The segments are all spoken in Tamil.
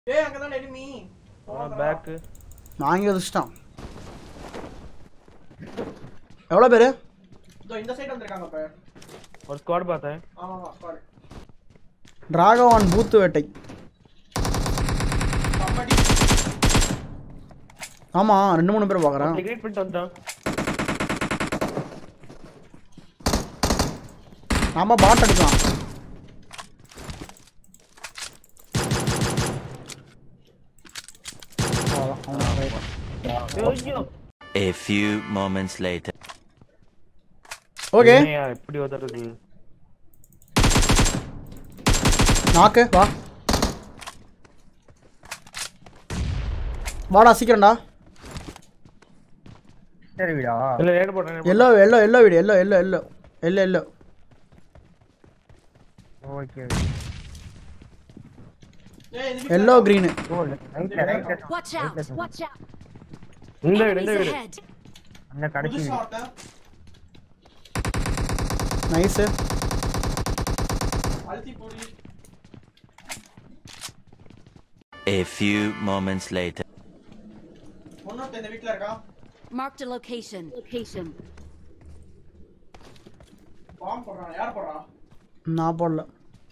ஏய் அங்கதான் enemy பேக்கு வாங்கி வச்சுட்டான் எவ்வளோ பேர் இதோ இந்த சைடு வந்திருக்காங்க இப்ப ஒரு ஸ்குவாட் பார்த்தேன் ஆமா ஆமா sorry. டிராகவான் பூத்து வேட்டை கபடி ஆமாம் ரெண்டு மூணு பேர் பார்க்குறேன் டிக்கெட் பண்ணிட்டு வந்துட்டான் நாம பாட் அடிக்கலாம் அவ்வளவுதான், அவன் right. ஐயோ A few moments later. Okay என்னய்யா, இப்படி உதறது நாக்கு வா வாடா சீக்கிரம்டா சரி விடா இல்ல ரேட் போட்டேன் எல்லோ எல்லோ எல்லோ வீடு எல்லோ எல்லோ எல்லோ எல்லோ எல்லோ ஓகே ஏய் இது எல்லோ க்ரீனு ஓ ரைட்ல ரைட்ல Watch out! Watch out! இந்த வீடு இந்த Enemies வீடு ahead! அந்த கடைசி புதுசா வீடு. ஒருத்தன் நைஸு அழுத்தி போடி A few moments later. ஒன்னொருத்தன் இந்த வீட்ல இருக்கா Marked a location. Location. Bomb போடுறான் யார் போடுறா நான் போடல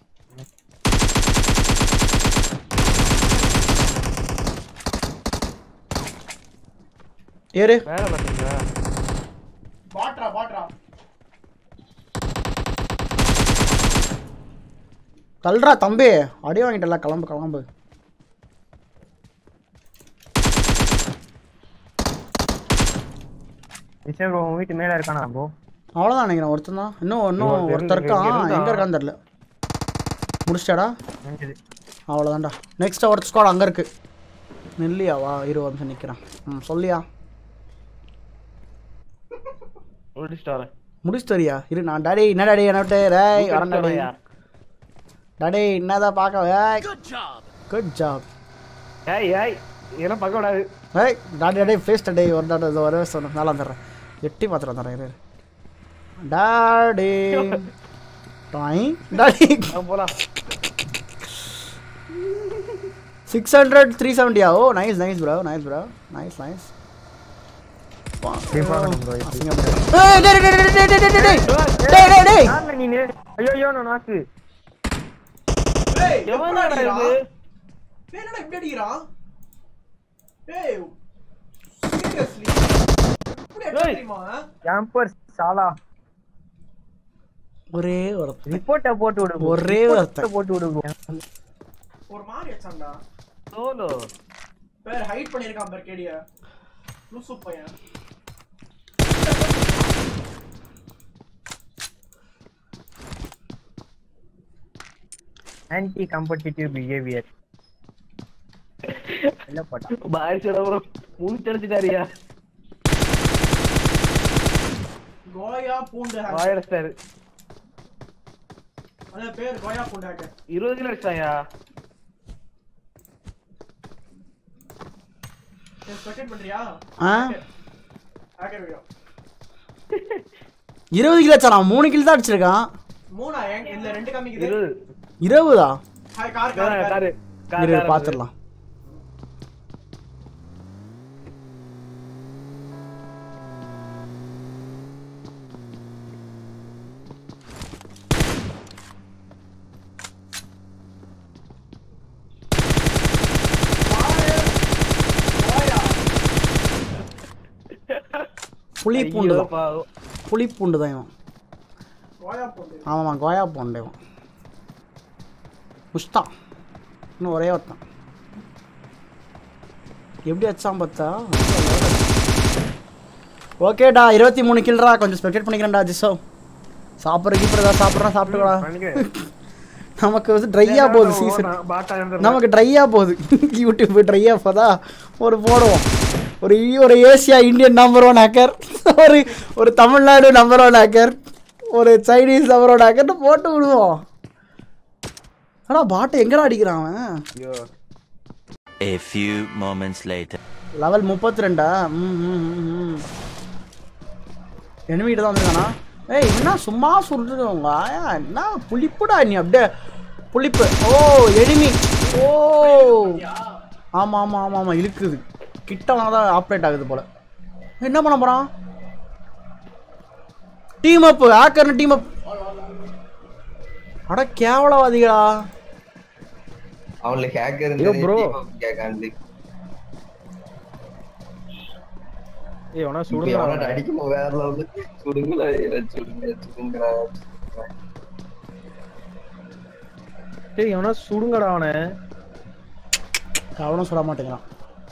ஏறு வேலை பார்த்தீங்களா பாட்ரா பாட்ரா தள்ளுறா தம்பி அடி வாங்கிட்டல கிளம்பு கிளம்பு விஜய் bro, உன் வீட்டு மேல இருக்கானா ப்ரோ அவ்வளோதான் நினைக்கிறேன் ஒருத்தன் தான் இன்னும் இன்னும் இன்னொருத்தன் ஒருத்தர் இருக்கான் இருந்தான். எங்கே இருக்கான்னு தெரில முடிச்சிட்டாடா முடிஞ்சது அவ்வளோதான்டா நெக்ஸ்ட் ஒரு ஸ்குவாட் அங்கே இருக்கு நெல்லியா வா இரு ஒரு நிமிஷம் நிற்கிறேன் ம் சொல்லியா முடிச்சுட்டு வரேன் முடிச்சுட்டு வரியா இரு நான் டாடி என்ன டாடி என்ன விட்டு ரேய் வரேன் டாடி முடிச்சுட்டு டாடி என்னதான் பார்க்க ஏய் குட் ஜாப் ஏய் ஏய் இதெல்லாம் பார்க்க கூடாது ஏய் டாடி டாடி ஃபேஸ் டாடி ஒரு டாடி இது ஒரு சொன்ன நல்லா வந்துடுறேன் எட்டி மாத்திரம் வந்துடுறேன் இரு டாடி டாய் டாடி நான் போலாம் சிக்ஸ் ஹண்ட்ரட் த்ரீ செவன்ட்டியா oh nice nice bro nice bro nice nice Safe ஆ இருக்கணும் bro, எப்படி? யாருடா நீனு ஐயோ ஐயோ நான் நாக்கு ஏய் எவன்டா எப்படிடா இது? அடிக்கிறான்? ஏய், என்னடா இப்படி அடிக்கிறான் ஏய் சீரியஸ்லி எப்படி அடிக்கிறான் ஏய். தெரியுமா கேம்பர் சாலா ஒரே ஒருத்தன் ரிப்போர்ட்டை போட்டு விடு bro. ஒரே Report ஒருத்தன். போட்டு விடு bro. ஒரு மாதிரி அடிச்சான்டா சோலோ பேர் ஹைட் பண்ணிருக்கான் பேர் கேடிய லூசு பையன் ஆன்டி காம்படிட்டிவ் பிஹேவியர் என்ன போட்டா பாரிசோட ப்ரோ முடிச்சடிச்சிட்டாரியா கோயா பூண்டு hacker. வாயடிச்சிட்டாரு அதான் பேர் கோயா பூண்டு hacker. இருபது கிலோ அடிச்சாயா சரி, spectate பண்றியா ஆ hacker video. இருபது கிலோ சார் மூணு கிலோ தான் அடிச்சிருக்கான் மூணா எங்க இதுல ரெண்டு காமிக்குது இருபது இருபதா hi car car car car car இரு காரு பார்த்துடலாம் புளி பூண்டு ஐயோ, தான் பாவம். புளி பூண்டு தான் இவன் கோயா பூண்டு ஆமாம்மா கோயா பூண்டு இவன் முஸ்தான் இன்னும் ஒரே ஒருத்தன் எப்படி வச்சான் பார்த்தா ஓகேடா இருபத்தி மூணு கில்ரா கொஞ்சம் ஸ்பெக்டேட் பண்ணிக்கிறேன்டா ஜிசோ சாப்பிட்ற கீப்பிட்றதா சாப்பிட்றா சாப்பிட்டுக்கடா பண்ணிக்க. நமக்கு வந்து ட்ரையாக போகுது சீசன் நான் பாட்டா இருந்துடுறேன். நமக்கு ட்ரையாக போகுது யூடியூப் ட்ரையாக போதா ஒரு போடுவோம் ஒரு ஒரு Asia Indian number one hacker ஒரு ஒரு தமிழ்நாடு நம்பர் ஒன் ஹேக்கர் ஒரு சைனீஸ் நம்பர் ஒன் ஹேக்கர்னு போட்டு விடுவோம் ஆனால் பாட்டை எங்கடா அடிக்கிறான் அவன் ஐயோ A few moments later. Level முப்பத்தி ரெண்டா ம் ம் ம், ம் எனிமிகிட்ட தான் வந்துருக்கானா ஏய் என்ன சும்மா சொல்றவங்க என்ன புளிப்புடா நீ அப்படியே புளிப்பு ஓ எனிமி ஓ ஆமா ஆமா ஆமா ஆமா இழுக்குது கிட்ட தான் ஆப்ரேட் ஆகுது போல என்ன பண்ண போறான் டீம் அப் ஹேக்கர்னு டீம் அப் அட கேவலவாதிகளா அவனுக்கு ஹேக்கர் ஐயோ, bro. கேட்காண்டு ஏய் அவனா இப்ப எவனாட்ட சுடுங்க அடிக்கும் வேற level. சுடுங்களா ஏய், சுடுங்க சுடுங்கடா ஏய் அவனா சுடுங்கடா அவனை அவனும் சொல்ல மாட்டேங்கிறான்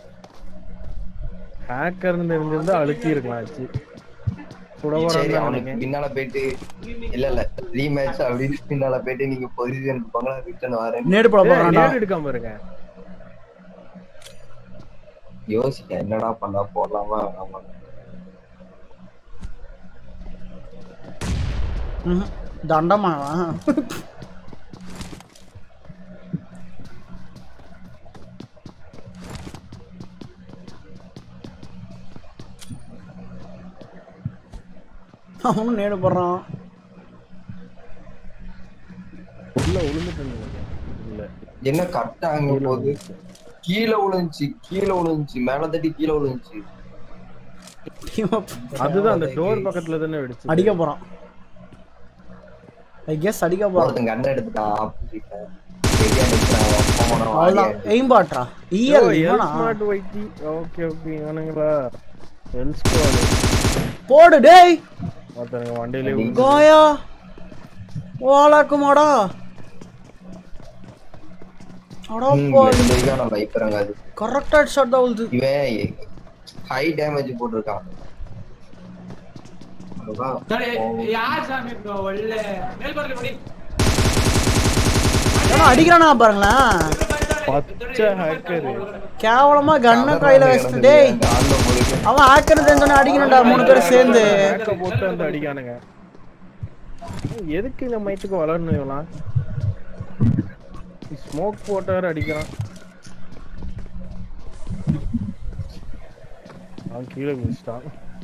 ஹேக்கர்னு தெரிஞ்சிருந்தா அழுத்தி இருக்கலாம் ஆச்சு சுட சரி போறான்னு அவனுக்கு பின்னால போயிட்டு இல்ல இல்ல ரீமேட்ச் அப்படின்னு பின்னால போயிட்டு நீங்க பொசிஷன் இருப்பாங்களா ரிட்டர்ன் வரேன் நேடு போட போறான்டா நேடு எடுக்காம இருங்க யோசிக்க என்னடா பண்ணா போடலாமா வேணாமா ம்ஹும். தண்டமா அவனும் நேடு போடுறான் உள்ள விழுந்துட்டு இருந்தீங்க. இல்ல என்ன கரெக்டா அங்க போகுது கீழே விழுந்துச்சு கீழே விழுந்துச்சு மேல தட்டி கீழே விழுந்துச்சு அதுதான் அந்த டோர் பக்கத்துல தானே வெடிச்சு அடிக்க போறான் ஐ கெஸ் அடிக்க போறான் ஒருத்தன் கண்ணை எடுத்துட்டான் ஆப்போசிட்ல வெளியே நிக்கிறான் போனோம் அவ்வளவுதான் எய்ம் பாட்ரா இயல் இவனா ஸ்மார்ட் வைட்டி ஓகே ஓகே இவனுங்களா எல் ஸ்குவாட் போடு டேய் ஒருத்தனுங்க வண்டியிலே விழுந்து- கோயா ஓலாக்குமாடா அடா போய் நான் வைப்பறங்க அது கரெக்டா ஷாட் தான் உழுது இவன் ஹை டேமேஜ் போட்டிருக்கான் அதுதான். யார் சாமி இப்போ ஒಳ್ಳೆ மேல்பறக்க முடி ஏன்னா அடிக்கிறானா பாருங்களேன் பச்சை ஹேக்கர் கேவலமா கண்ண கையில வச்சுட்டு டேய் கால்ல முழுக்க அவன் ஆக்கர் தெரிஞ்சோன்னு அடிக்கணும்டா மூணு பேரும் சேர்ந்து ஹேக்க போட்டு வந்து அடிக்கானுங்க எதுக்கு இந்த மைத்துக்கு வளரணும் இவலாம் ஸ்மோக் போட்டு வேற அடிக்கிறான் அவன் கீழே குதிச்சிட்டான்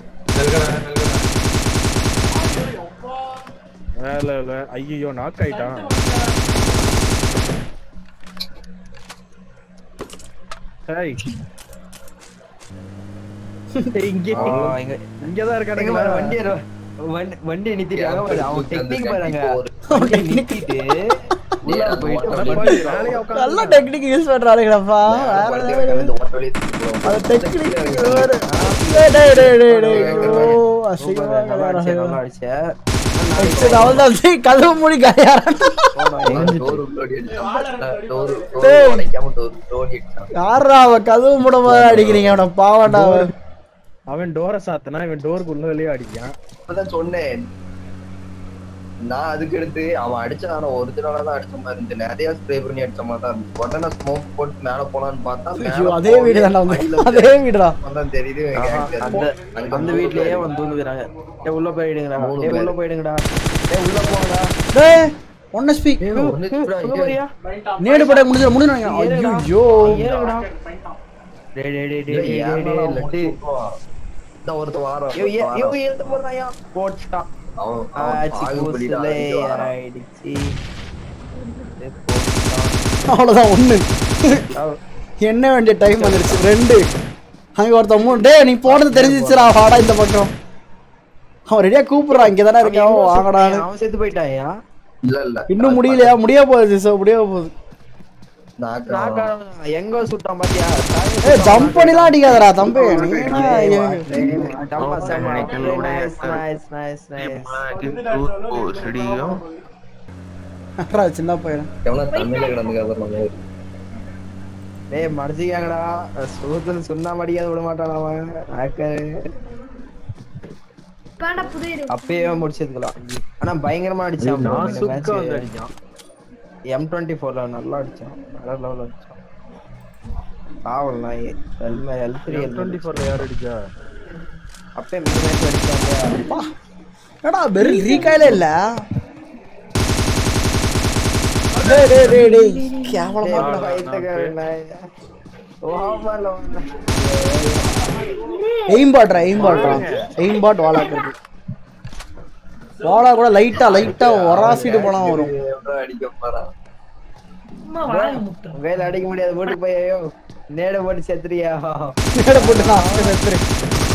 வேலை இல்ல ஐயோ நாக் ஆயிட்டான் ஹேய் இங்க ஆ, இங்க இங்கதான் எங்க இருக்கானுங்களா பாரு, வண்டியை ரொ- வண்டி- வண்டியை நிறுத்திட்டாங்க பாரு, அவன் டெக்னிக் பாருங்க இப்போ ஒரு வண்டியை நிறுத்திட்டு உள்ள போயிட்டு அட அப்படியே பாவி, வேலையா உட்கார்ந்து நல்ல டெக்னிக் யூஸ் பண்றானுங்கடா வேற படத்துல level. கலந்து ஓட்ட வழியா தூக்கி போடுவான். அது டெக்னிக் வேற டேய் டேய் டேய் டேய் டேய் ஓ அசிங்கமா நல்லா அடிச்ச, கலறாங்க நல்லா அடிச்ச. சரி அவள்தான் டேய் கதவு மூடி கையாரன் டோர் உள்ள ஓடி அடிச்சான். டோர் டோர் டேய். உடைக்காம டோர் டோர் அடிச்சான். யாரா அவ கதவு மூட போது அடிக்கிறீங்க அவன பாவண்டா அவன் அவன் டோரை சாத்தனா இவன் டோருக்கு உள்ளே அடிக்கான் அப்பதான் சொன்னேன் நான் அதுக்கு எடுத்து அவன் அடிச்சான ஒரிஜினலா தான் அடிச்ச மாதிரி இருந்துச்சு நிறைய ஸ்ப்ரே பண்ணி அடிச்ச மாதிரி தான் இருந்துச்சு உடனே ஸ்மோக் போட்டு மேல போலான்னு பார்த்தா மேல ஐயோ அதே போய் வீடு தான்டா அடியில வந்து அதே வீடுடா தான் தெரியுது இவன் ஆஹா, gangster. அந்த அங்க அந்த மூணு வீட்லயே பேர் வந்து தூங்குறாங்க ஏ உள்ள போயிடுங்கடா மூணு ஏ உள்ள பேர். போயிடுங்கடா ஏ உள்ள போங்கடா டேய் ஒன் எஸ்பி ஒண்ணு கூட உள்ள இங்க போறியா நேடு பட முடிஞ்சு முடிஞ்சு ஐயோ ஏறுடா டேய் டேய் டேய் டேய் டேய் ஏன் டேய் மேல லட்டு அவன் இந்த ஒருத்த வாரம் ஐயோ ஏ- ஐயோ ஏத்து போறாயா போட்டான் அவன் அவன் ஆச்சி பாகுபலிடா, கூசலே அடிச்சு வாரான். ஆயிடுச்சு ஏ, போட்டான். அவ்வளவுதான் ஒண்ணு அவ- என்ன வேண்டிய டைம் வந்துருச்சு ரெண்டு அங்க ஒருத்தன் மூணு டேய் நீ போனது தெரிஞ்சிச்சுடா வாடா இந்த பக்கம் அவன் ரெடியா கூப்பிடுறான் இங்க தானே இருக்கான் அவன் வாங்கடான்னு அவன் செத்து போயிட்டாயா இல்ல இல்ல இன்னும் முடியலையா முடிய போகுது சார் முடிய போகுது நான் நான் காணோம். எங்க சுட்டான் பாத்தியா ஏய் ஜம்ப் பண்ணிலாம் அடிக்காதடா தம்பி நீ என்ன ஐயோ. டம்மா செம்ம. Nice, nice, nice, nice. அட்ரா, சின்ன பையன் எவனா தமிழ்ல கிடந்து கதறணும் டேய் மடிச்சிக்காங்கடா சோத்துல சொன்னா மடிக்காத விட மாட்டான் அவன் hacker. அப்பயே முடிச்சதுக்கலாம் ஆனா பயங்கரமா அடிச்சான் bro. நான் இந்த சுக்க match. வந்து அடிக்கான் எம் டுவெண்ட்டி ஃபோர்ல நல்லா அடிச்சான் வேற லெவல் அடிச்சான் பாவல் நாய் ஹெல்மெட் ஹெல்த் டுவெண்ட்டி ஃபோர்ல யார் அடிச்சா அப்பயே மூணு மேட்ச் அடிச்சாங்க என்னடா வெறும் ரீகாயிலே இல்ல டேய் டேய் டேய் டேய் கேவலமா டேய், இருக்குடா. பைத்தியக்காரன் நாய். ஓவர்ல வந்து எய்ம் பாட்ரா எய்ம் பாட்ரா எய்ம் பாட் வாலாக்குறது வாலா கூட லைட்டா லைட்டா ஒராசிட்டு போனா வரும் எவனோ அடிக்க போறான் சும்மா வாங்க முட்டை வேலை அடிக்க முடியாது போட்டு போய் ஐயோ நேட போட்டு செத்துறியா மேடை போட்டு நான் அப்படியே செத்துறேன்.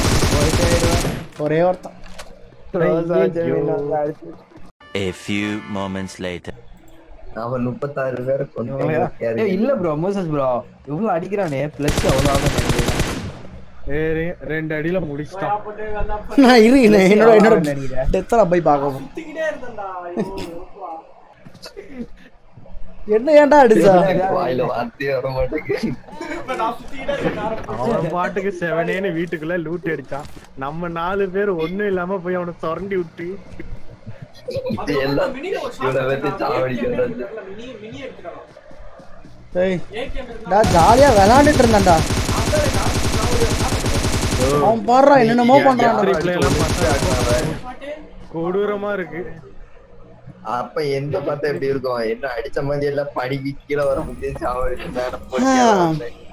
ஒரே ஒருத்தன் ரோசா வச்சு மீன் வந்து அடிச்சு A few moments later. அவன் முப்பத்தாறு பேரை கொண்டு ஏய், இல்ல ப்ரோ மோசஸ் ப்ரோ இவ்வளவு அடிக்கிறானே பிளஸ் அவ்வளவு ஆகும் நினைக்கிறேன். ஏய், ரெ- ரெண்டு அடியில முடிச்சிட்டான் போட்டு வெள்ளா நான் இரு இரு, என்னோட என்னோட நினைக்கிறேன். டெத்தை நான் போய் பார்க்கவும் சுத்திக்கிட்டே இருந்தேன்டா ஐயோ எப்பா. என்ன ஏன்டா அடிச்சா வாயில வார்த்தையே வர மாட்டேங்குது இப்ப நான் சுத்திக்கிட்டே இருக்கேன் அவன் பாட்டுக்கு செவனேன்னு வீட்டுக்குள்ள லூட் அடிச்சான் நம்ம நாலு பேர் ஒண்ணும் இல்லாம போய் அவனை சுரண்டி விட்டு இது எல்லாம் இவனை வச்சு சாவடிக்கிறது மினி மினி எடுத்துக்கலாம் ஏய் ஏகேம் இருந்தா நான் ஜாலியா விளையாண்டுட்டு இருந்தேன்டா அவன் பாடுறா என்னென்னமோ பண்றான் Replay எல்லாம் பார்த்தா பாட்டு கொடூரமா இருக்கு அப்ப எந்த பார்த்தா எப்படி இருக்கும் என்ன அடிச்ச மாதிரி எல்லாம் படிக்கு கீழே வர முடியும் சாவடிச்சு மேல ஆ. போட்டு